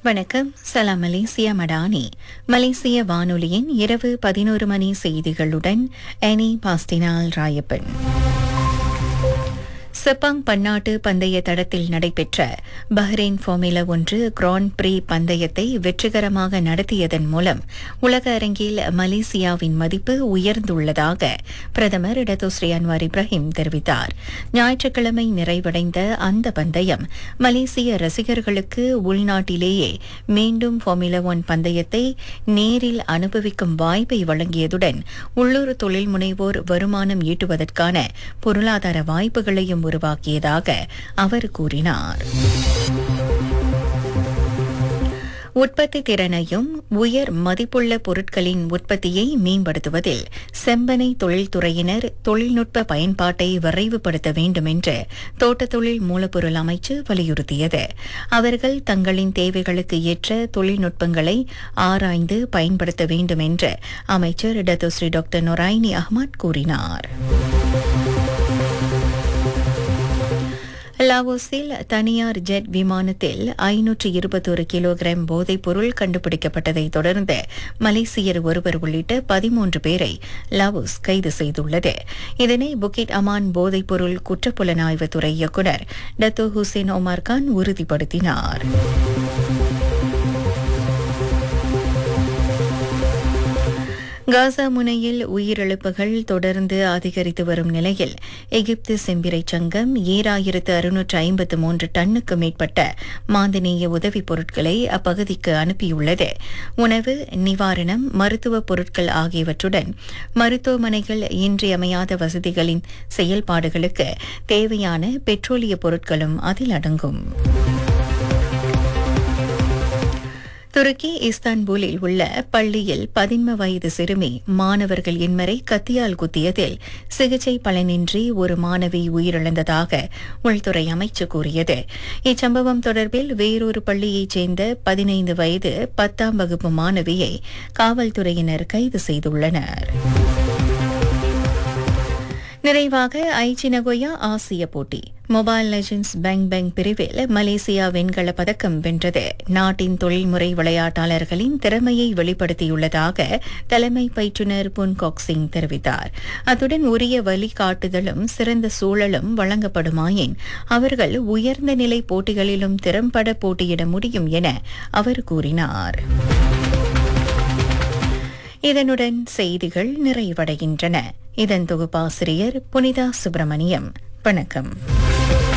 வணக்கம் சலாம் மலேசியா மடானி மலேசிய வானொலியின் இரவு பதினோரு மணி செய்திகளுடன் எனி பாஸ்டினால் ராயப்பன் செப்பாங் பன்னாட்டு பந்தய தடத்தில் நடைபெற்ற பஹ்ரைன் ஃபார்முலா ஒன்று கிராண்ட் பிரீ பந்தயத்தை வெற்றிகரமாக நடத்தியதன் மூலம் உலக அரங்கில் மலேசியாவின் மதிப்பு உயர்ந்துள்ளதாக பிரதமர் இடத்தோஸ்ரீ அன்வார் இப்ராஹிம் தெரிவித்தார் ஞாயிற்றுக்கிழமை நிறைவடைந்த அந்த பந்தயம் மலேசிய ரசிகர்களுக்கு உள்நாட்டிலேயே மீண்டும் ஃபார்முலா ஒன் பந்தயத்தை நேரில் அனுபவிக்கும் வாய்ப்பை வழங்கியதுடன் உள்ளூர் தொழில் முனைவோர் வருமானம் ஈட்டுவதற்கான பொருளாதார வாய்ப்புகளையும் உருவாக்கியதாக அவர் கூறினார் உற்பத்தி திறனையும் உயர் மதிப்புள்ள பொருட்களின் உற்பத்தியை மேம்படுத்துவதில் செம்பனை தொழில்துறையினர் தொழில்நுட்ப பயன்பாட்டை விரைவுபடுத்த வேண்டும் என்று தோட்டத் தொழில் மூலப்பொருள் அமைச்சு வலியுறுத்தியது அவர்கள் தங்களின் தேவைகளுக்கு ஏற்ற தொழில்நுட்பங்களை ஆராய்ந்து பயன்படுத்த வேண்டும் என்று அமைச்சர் டத்தோஸ்ரீ டாக்டர் நொராயினி அஹ்மத் கூறினார் லாவோஸில் தனியார் ஜெட் விமானத்தில் ஐநூற்று இருபத்தொரு கிலோகிராம் போதைப்பொருள் கண்டுபிடிக்கப்பட்டதை தொடர்ந்து மலேசியர் ஒருவர் உள்ளிட்ட பதிமூன்று பேரை லாவோஸ் கைது செய்துள்ளது இதனை புக்கிட் அமான் போதைப்பொருள் குற்றப்புலனாய்வுத்துறை இயக்குநர் டத்தோ ஹுசேன் ஒமார் கான் உறுதிப்படுத்தினார் காசா முனையில் உயிரிழப்புகள் தொடர்ந்து அதிகரித்து வரும் நிலையில் எகிப்து செம்பிரை சங்கம் ஏழாயிரத்து அறுநூற்று ஐம்பத்து மூன்று டன்னுக்கு மேற்பட்ட மாந்தநேய உதவிப் பொருட்களை அப்பகுதிக்கு அனுப்பியுள்ளது உணவு நிவாரணம் மருத்துவ பொருட்கள் ஆகியவற்றுடன் மருத்துவமனைகள் இன்றியமையாத வசதிகளின் செயல்பாடுகளுக்கு தேவையான பெட்ரோலிய பொருட்களும் அதில் அடங்கும் துருக்கி இஸ்தான்புலில் உள்ள பள்ளியில் பதின்ம வயது சிறுமி மாணவர்கள் எண்மரை கத்தியால் குத்தியதில் சிகிச்சை பலனின்றி ஒரு மாணவி உயிரிழந்ததாக உள்துறை அமைச்சு கூறியது இச்சம்பவம் தொடர்பில் வேறொரு பள்ளியைச் சேர்ந்த பதினைந்து வயது பத்தாம் வகுப்பு மாணவியை காவல்துறையினர் கைது செய்துள்ளனர் நிறைவாக ஐச்சி நகோயா ஆசிய போட்டி மொபைல் லெஜண்ட்ஸ் பேங் பேங் பிரிவில் மலேசியா வெண்கல பதக்கம் வென்றது நாட்டின் தொழில்முறை விளையாட்டாளர்களின் திறமையை வெளிப்படுத்தியுள்ளதாக தலைமை பயிற்றுநர் புன்காக் சிங் தெரிவித்தார் அத்துடன் உரிய வழிகாட்டுதலும் சிறந்த சூழலும் வழங்கப்படுமாயின் அவர்கள் உயர்ந்த நிலை போட்டிகளிலும் திறம்பட போட்டியிட முடியும் என அவர் கூறினார் இதனுடன் செய்திகள் நிறைவடைகின்றன இதன் தொகுப்பாசிரியர் புனிதா சுப்பிரமணியம் வணக்கம்